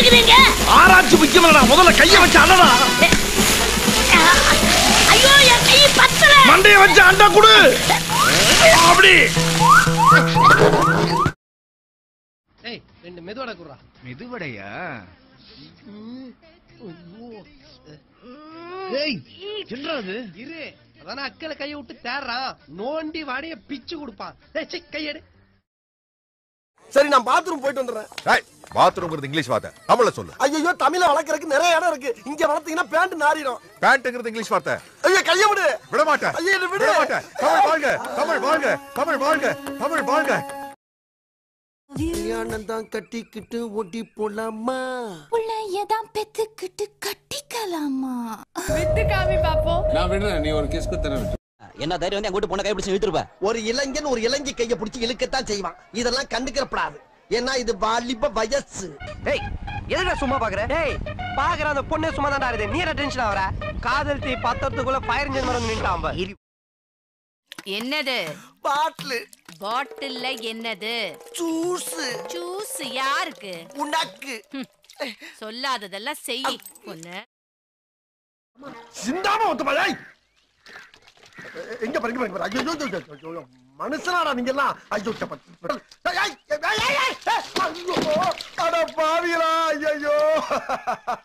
வச்சுக்கிறீங்க ஆராய்ச்சி முக்கியமில்லடா முதல்ல கைய வச்சு அண்ணடா ஐயோ என் கை பத்தல மண்டைய வச்சு அண்டா குடு அப்படி ஏய் ரெண்டு மெதுவடை குடுறா மெதுவடையா ஏய் என்னடா அது இரு அதானே அக்கல கைய விட்டு தேடுறான் நோண்டி வாடைய பிச்சு கொடுப்பான் ஏய் சீ, கையெடு சரி நான் பாத்ரூம் போயிட்டு வந்துடுறேன் பாத்ரூம்ங்கிறது இங்கிலீஷ் வார்த்தை தமிழ்ல சொல்லு ஐயோ தமிழ வளர்க்கறதுக்கு நிறைய இடம் இருக்கு இங்க வளர்த்தீங்கன்னா பேண்ட் நாரிடும் பேண்ட்ங்கிறது இங்கிலீஷ் வார்த்தை ஐயோ கைய விடு விட மாட்டேன் ஐயோ என்னை விடு விட மாட்டேன் தமிழ் வாழ்க தமிழ் வாழ்க தமிழ் வாழ்க தமிழ் வாழ்க கல்யாணம் தான் கட்டிக்கிட்டு ஒட்டி போலாமா புள்ளையதான் பெத்துக்கிட்டு கட்டிக்கலாமா நான் விடுறேன் நீ ஒரு கிஸ் குத்தன என்ன தைரியம் வந்து எங்கூட்டு பொண்ணை கை பிடிச்சு இழுத்துருப்ப ஒரு இளைஞன் ஒரு இளைஞி கைய பிடிச்சி இழுக்கத்தான் செய்வான் இதெல்லாம் கண்டுக்கிறப்படாது ஏன்னா இது வாலிப வயசு ஏய் எதுடா சும்மா பாக்குற ஏய் பாக்குற அந்த பொண்ணே சும்மா தான்டா இருக்குது நீ என்ன டென்ஷன் ஆவற காதல் தீ பத்தத்துக்குள்ள ஃபயர் இன்ஜின் மரம் நின்ட்டான் பாரு. என்னது பாட்டிலு பாட்டில்ல என்னது ஜூஸ் ஜூஸ் யாருக்கு உனக்கு சொல்லாததெல்லாம் செய் பொண்ணு சிந்தாம ஒத்து பாய் எங்க பாருங்க பாருங்க ஐயோ ஐயோ, ஐயோ, ஐயோ மனுஷனாடா நீங்க எல்லாம் ஐயோ சப்பா. ஏய், ஏய், ஏய், ஏய், ஏய், ஏய், ஐயோ அட பாவிகளா ஐயோ